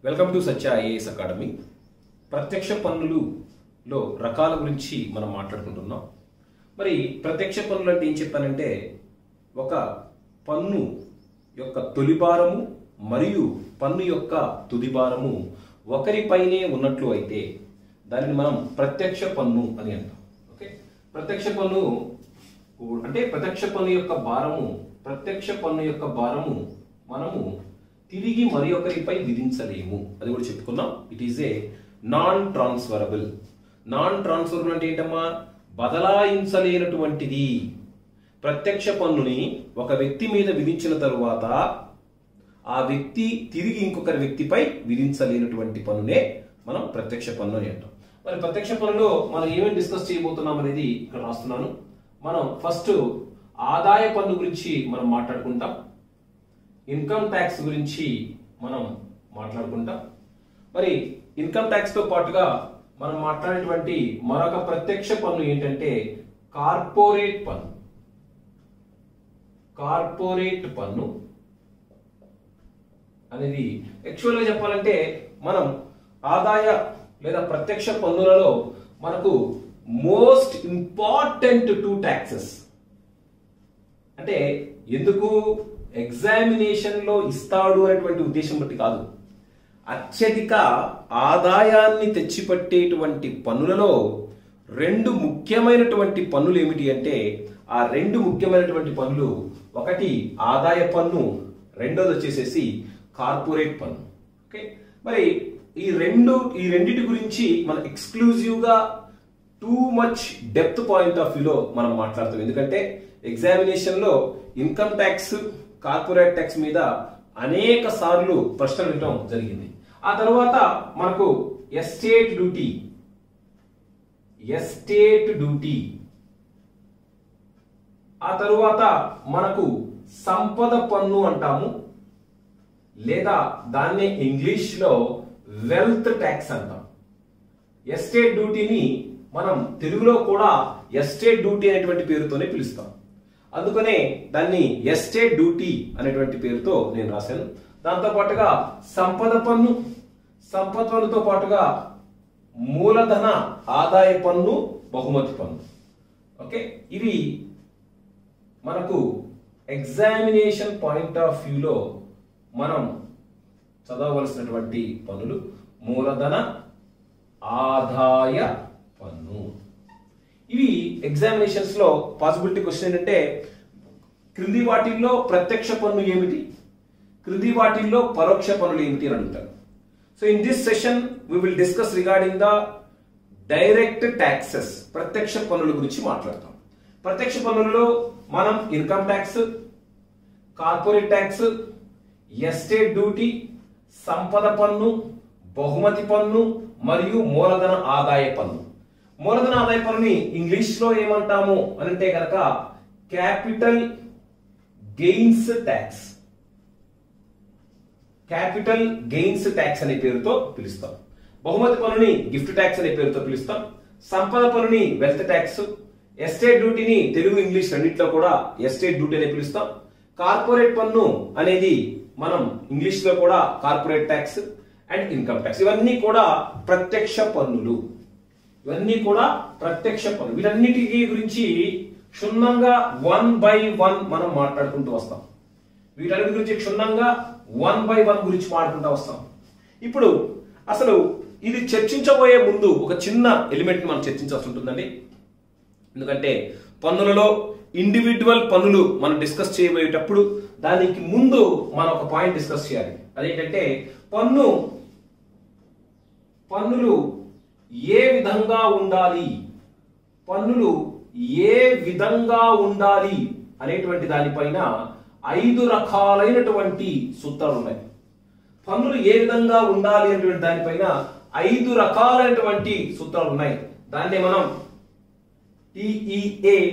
Welcome to Satya IAS academy ప్రత్యక్ష పన్నులులో రకాల గురించి మనం మాట్లాడుకుంటున్నాం మరి ప్రత్యక్ష పన్నులు అంటే ఏం చెప్పానంటే ఒక పన్ను యొక్క తొలి భారము మరియు పన్ను యొక్క తుది భారము ఒకరిపైనే ఉన్నట్లు అయితే దానిని మనం ప్రత్యక్ష పన్ను అని అంటాం ఓకే ప్రత్యక్ష పన్ను అంటే ప్రత్యక్ష పన్ను యొక్క భారము ప్రత్యక్ష పన్ను యొక్క భారము మనము తిరిగి మరి ఒకరిపై విధించలేము అది కూడా చెప్పుకున్నాం it is a non transferable non transferable అంటే ఏంటమ్మా బదలాయించలేనటువంటిది ప్రత్యక్ష పన్నుని ఒక వ్యక్తి మీద విధించిన తరువాత ఆ వ్యక్తి తిరిగి ఇంకొకరి వ్యక్తిపై విధించలేనటువంటి పన్నునే మనం ప్రత్యక్ష పన్ను అని అంటాం మరి ప్రత్యక్ష పన్నులో మనం ఏమేమి డిస్కస్ చేయబోతున్నాం అనేది ఇక్కడ రాస్తున్నాను మనం ఫస్ట్ ఆదాయ పన్ను గురించి మనం మాట్లాడుకుంటాం ఇన్కమ్ ట్యాక్స్ గురించి మనం మాట్లాడుకుంటాం మరి ఇన్కమ్ ట్యాక్స్ తో పాటుగా మనం మాట్లాడేటువంటి మరొక ప్రత్యక్ష పన్ను ఏంటంటే కార్పొరేట్ పన్ను కార్పొరేట్ పన్ను అనేది యాక్చువల్ గా చెప్పాలంటే మనం ఆదాయ లేదా ప్రత్యక్ష పన్నులలో మనకు మోస్ట్ ఇంపార్టెంట్ టూ ట్యాక్సెస్ అంటే ఎందుకు ఎగ్జామినేషన్ లో ఇస్తాడు అనేటువంటి ఉద్దేశం బట్టి కాదు అత్యధిక ఆదాయాన్ని తెచ్చిపట్టేటువంటి పన్నులలో రెండు ముఖ్యమైనటువంటి పన్నులు ఏమిటి అంటే ఆ రెండు ముఖ్యమైనటువంటి పన్నులు ఒకటి ఆదాయ పన్ను రెండోది వచ్చేసేసి కార్పొరేట్ పన్ను ఓకే మరి ఈ రెండు ఈ రెండిటి గురించి మనం ఎక్స్క్లూజివ్ గా too much depth point of వ్యూలో మనం మాట్లాడతాం ఎందుకంటే ఎగ్జామినేషన్ లో ఇన్కమ్ ట్యాక్స్ కార్పొరేట్ ట్యాక్స్ మీద అనేక సార్లు ప్రశ్నలు ఇవ్వడం జరిగింది ఆ తర్వాత మనకు ఎస్టేట్ డ్యూటీ ఎస్టేట్ డ్యూటీ ఆ తరువాత మనకు సంపద పన్ను అంటాము లేదా దాన్నే ఇంగ్లీష్ లో వెల్త్ ట్యాక్స్ అంటాం ఎస్టేట్ డ్యూటీని మనం తెలుగులో కూడా ఎస్టేట్ డ్యూటీ అనేటువంటి పేరుతోనే పిలుస్తాం అందుకనే దాన్ని ఎస్టేట్ డ్యూటీ అనేటువంటి పేరుతో నేను రాశాను దాంతో పాటుగా సంపద పన్ను సంపద పన్నుతో పాటుగా మూలధన ఆదాయ పన్ను బహుమతి పన్ను ఓకే ఇవి మనకు ఎగ్జామినేషన్ పాయింట్ ఆఫ్ వ్యూలో మనం చదవవలసినటువంటి పనులు మూలధన ఆదాయ పన్ను ఇవి ఎగ్జామినేషన్స్ లో పాసిబిలిటీ క్వశ్చన్ ఏంటంటే క్రింది వాటిల్లో ప్రత్యక్ష పన్ను ఏమిటి క్రింది వాటిల్లో పరోక్ష పన్నులు ఏమిటి అని అడుగుతారు so in this session we will discuss regarding the direct taxes ప్రత్యక్ష పన్నుల గురించి మాట్లాడతాం ప్రత్యక్ష పన్నులలో మనం income tax corporate tax estate duty సంపద పన్ను బహుమతి పన్ను మరియు మూలధన ఆదాయ పన్ను మూలధన ఆదాయ పన్నుని ఇంగ్లీష్ లో ఏమంటాము అని అంటే కనుక capital gains tax capital gains tax అనే పేరుతో పిలుస్తాం బహుమతి పన్నుని గిఫ్ట్ ట్యాక్స్ అనే పేరుతో పిలుస్తాం సంపద పన్నుని వెల్త్ ట్యాక్స్ ఎస్టేట్ డ్యూటీని తెలుగు ఇంగ్లీష్ రెండింటిలో కూడా ఎస్టేట్ డ్యూటీ అనే పిలుస్తాం కార్పొరేట్ పన్ను అనేది మనం ఇంగ్లీష్ లో కూడా corporate tax and income tax ఇవన్నీ కూడా ప్రత్యక్ష పన్నులు ఇవన్నీ కూడా ప్రత్యక్ష పన్ను వీటన్నిటి గురించి క్షుణ్ణంగా వన్ బై వన్ మనం మాట్లాడుకుంటూ వస్తాం వీటన్నిటి గురించి క్షుణ్ణంగా వన్ బై వన్ గురించి మాట్లాడుకుంటూ వస్తాం ఇప్పుడు అసలు ఇది చర్చించబోయే ముందు ఒక చిన్న ఎలిమెంట్ మనం చర్చించాల్సి ఉంటుందండి ఎందుకంటే పన్నులలో ఇండివిజువల్ పన్నులు మనం డిస్కస్ చేయబోయేటప్పుడు దానికి ముందు మనం ఒక పాయింట్ డిస్కస్ చేయాలి అదేంటంటే పన్ను పన్నులు ఏ విధంగా ఉండాలి పన్నులు ఏ విధంగా ఉండాలి అనేటువంటి దానిపైన ఐదు రకాలైనటువంటి సూత్రాలు ఉన్నాయి పన్నులు ఏ విధంగా ఉండాలి అనేటువంటి దానిపైన ఐదు రకాలైనటువంటి సూత్రాలు ఉన్నాయి దాన్ని మనం టిఈఏ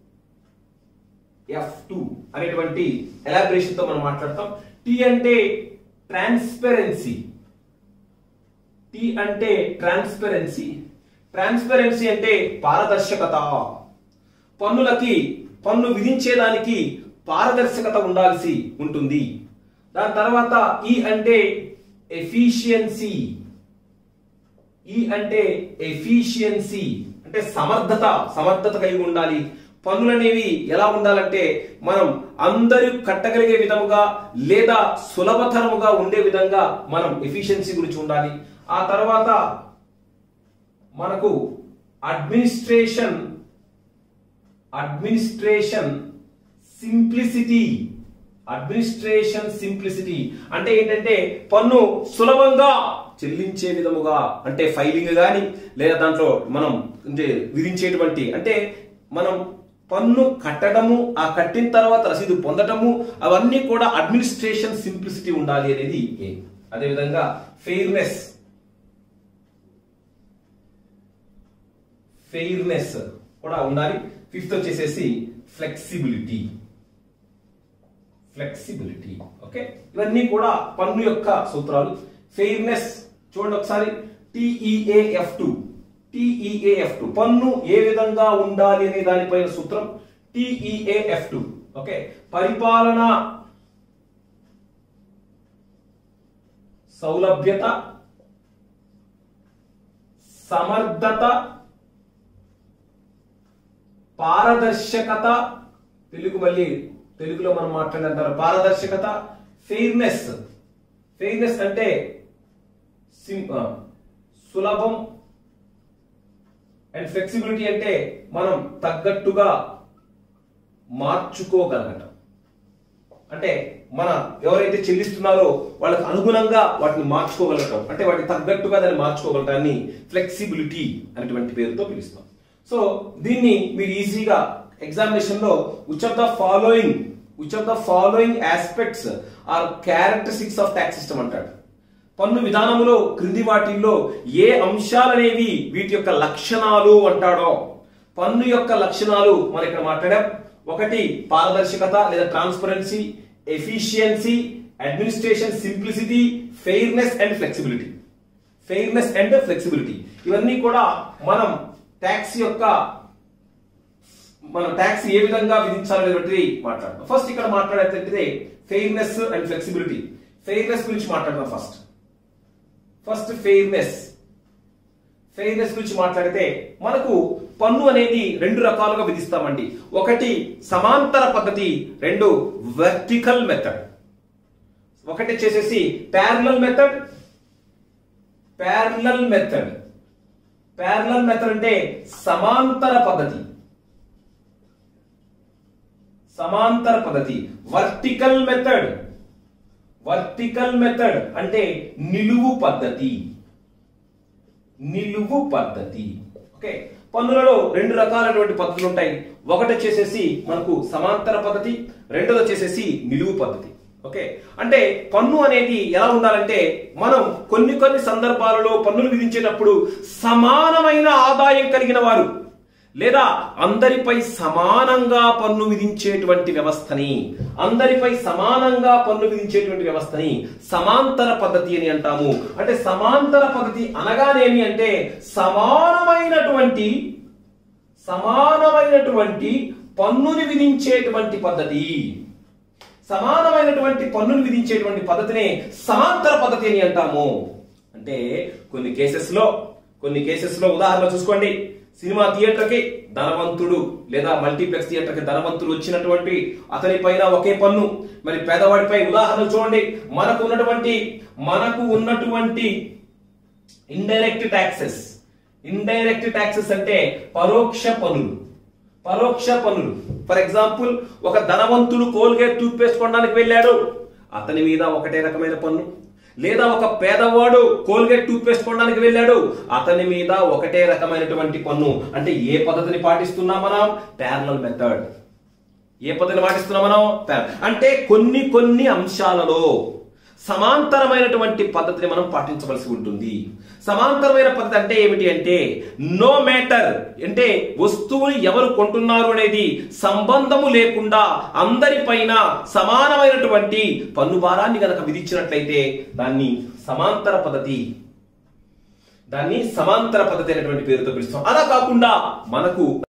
ఎఫ్ టూ అనేటువంటి ఎలాబరేషన్ తో మనం మాట్లాడతాం టి అంటే ట్రాన్స్పరెన్సీ టి అంటే ట్రాన్స్పరెన్సీ ట్రాన్స్పరెన్సీ అంటే పారదర్శకత పన్నులకి పన్ను విధించేదానికి పారదర్శకత ఉండాల్సి ఉంటుంది దాని తర్వాత ఈ అంటే ఎఫిషియన్సీ ఈ అంటే ఎఫిషియన్సీ అంటే సమర్థత సమర్థత కలిగి ఉండాలి పనులు అనేవి ఎలా ఉండాలంటే మనం అందరూ కట్టగలిగే విధముగా లేదా సులభతరముగా ఉండే విధంగా మనం ఎఫిషియన్సీ గురించి ఉండాలి ఆ తర్వాత మనకు administration administration simplicity administration simplicity అంటే ఏంటంటే పన్ను సులభంగా చెల్లించే విధముగా అంటే ఫైలింగ్ గాని లేదా దాంట్లో మనం అంటే విధించేటువంటి అంటే మనం పన్ను కట్టడము ఆ కట్టిన తర్వాత రసీదు పొందటము అవన్నీ కూడా అడ్మినిస్ట్రేషన్ సింప్లిసిటీ ఉండాలి అనేది aim. అదేవిధంగా ఫెయిర్నెస్ ఫెయిర్నెస్ కూడా ఉండాలి ఫిఫ్త్ వచ్చేసేసి ఫ్లెక్సిబిలిటీ ఫ్లెక్సిబిలిటీ ఓకే ఇవన్నీ కూడా పన్ను యొక్క సూత్రాలు ఫెయిర్నెస్ చూడండి ఒకసారి టిఈఏఎఫ్ టూ టిఈఏఎఫ్ టూ పన్ను ఏ విధంగా ఉండాలి అనే దానిపైన సూత్రం టిఈఏఎఫ్ టూ ఓకే పరిపాలన సౌలభ్యత సమర్థత పారదర్శకత తెలుగు మళ్ళీ తెలుగులో మనం మాట్లాడంటారు పారదర్శకత ఫెయిర్నెస్ ఫెయిర్నెస్ అంటే సిం- ఆ, సులభం అండ్ ఫ్లెక్సిబిలిటీ అంటే మనం తగ్గట్టుగా మార్చుకోగలగటం అంటే మన ఎవరైతే చెల్లిస్తున్నారో వాళ్ళకి అనుగుణంగా వాటిని మార్చుకోగలగటం అంటే వాటికి తగ్గట్టుగా దాన్ని మార్చుకోగలటాన్ని ఫ్లెక్సిబిలిటీ అనేటువంటి పేరుతో పిలుస్తాం సో దీన్ని మీరు ఈజీగా ఎగ్జామినేషన్ లో which of the following which of the following aspects are characteristics of tax system అంటాడు పన్ను విధానములో క్రింది వాటిల్లో ఏ అంశాలనేవి వీటి యొక్క లక్షణాలు అంటాడో పన్ను యొక్క లక్షణాలు మనం ఇక్కడ మాట్లాడాం ఒకటి పారదర్శకత లేదా transparency efficiency administration simplicity fairness and flexibility fairness and flexibility ఇవన్నీ కూడా మనం ట్యాక్స్ యొక్క మనం ట్యాక్స్ ఏ విధంగా విధించాలనేటువంటిది మాట్లాడదాం ఫస్ట్ ఇక్కడ మాట్లాడేటటువంటిది ఫెయిర్నెస్ అండ్ ఫ్లెక్సిబిలిటీ ఫెయిర్నెస్ గురించి మాట్లాడదాం ఫస్ట్ ఫస్ట్ ఫెయిర్నెస్ ఫెయిర్నెస్ గురించి మాట్లాడితే మనకు పన్ను అనేది రెండు రకాలుగా విధిస్తామండి ఒకటి సమాంతర పద్ధతి రెండు వర్టికల్ మెథడ్ ఒకటి వచ్చేసేసి parallel method parallel method parallel method అంటే సమాంతర పద్ధతి సమాంతర పద్ధతి వర్టికల్ మెథడ్ వర్టికల్ మెథడ్ అంటే నిలువు పద్ధతి నిలువు పద్ధతి ఓకే పన్నులలో రెండు రకాలైనటువంటి పద్ధతులు ఉంటాయి ఒకటి వచ్చేసేసి మనకు సమాంతర పద్ధతి రెండోది వచ్చేసేసి నిలువు పద్ధతి ఓకే అంటే పన్ను అనేది ఎలా ఉండాలంటే మనం కొన్ని కొన్ని సందర్భాలలో పన్నులు విధించేటప్పుడు సమానమైన ఆదాయం కలిగిన వారు లేదా అందరిపై సమానంగా పన్ను విధించేటువంటి వ్యవస్థని అందరిపై సమానంగా పన్ను విధించేటువంటి వ్యవస్థని సమాంతర పద్ధతి అని అంటాము అంటే సమాంతర పద్ధతి అనగానేమి అంటే సమానమైనటువంటి సమానమైనటువంటి పన్నుని విధించేటువంటి పద్ధతి సమానమైనటువంటి పన్నులు విధించేటువంటి పద్ధతిని సమాంతర పద్ధతి అని అంటాము అంటే కొన్ని కేసెస్ లో కొన్ని కేసెస్ లో ఉదాహరణ చూసుకోండి సినిమా థియేటర్ కి ధనవంతుడు లేదా మల్టీప్లెక్స్ థియేటర్ కి ధనవంతుడు వచ్చినటువంటి అతని పైన ఒకే పన్ను మరి పేదవాడిపై ఉదాహరణ చూడండి మనకు ఉన్నటువంటి మనకు ఉన్నటువంటి ఇండైరెక్ట్ ట్యాక్సెస్ ఇండైరెక్ట్ ట్యాక్సెస్ అంటే పరోక్ష పన్నులు పరోక్ష పన్నులు ఫర్ ఎగ్జాంపుల్ ఒక ధనవంతుడు కోల్గేట్ టూత్ పేస్ట్ కొనడానికి వెళ్ళాడు అతని మీద ఒకటే రకమైన పన్ను లేదా ఒక పేదవాడు కోల్గేట్ టూత్ పేస్ట్ కొనడానికి వెళ్ళాడు అతని మీద ఒకటే రకమైనటువంటి పన్ను అంటే ఏ పద్ధతిని పాటిస్తున్నాం మనం ప్యారలల్ మెథడ్ ఏ పద్ధతిని పాటిస్తున్నాం మనం ప్యార- అంటే కొన్ని కొన్ని అంశాలలో సమాంతరమైనటువంటి పద్ధతిని మనం పాటించవలసి ఉంటుంది సమాంతరమైన పద్ధతి అంటే ఏమిటి అంటే నో మ్యాటర్ అంటే వస్తువుని ఎవరు కొంటున్నారు అనేది సంబంధము లేకుండా అందరిపైన సమానమైనటువంటి పన్ను భారాన్ని గనక విధించినట్లయితే దాన్ని సమాంతర పద్ధతి దాన్ని సమాంతర పద్ధతి అనేటువంటి పేరుతో పిలుస్తాం అలా కాకుండా మనకు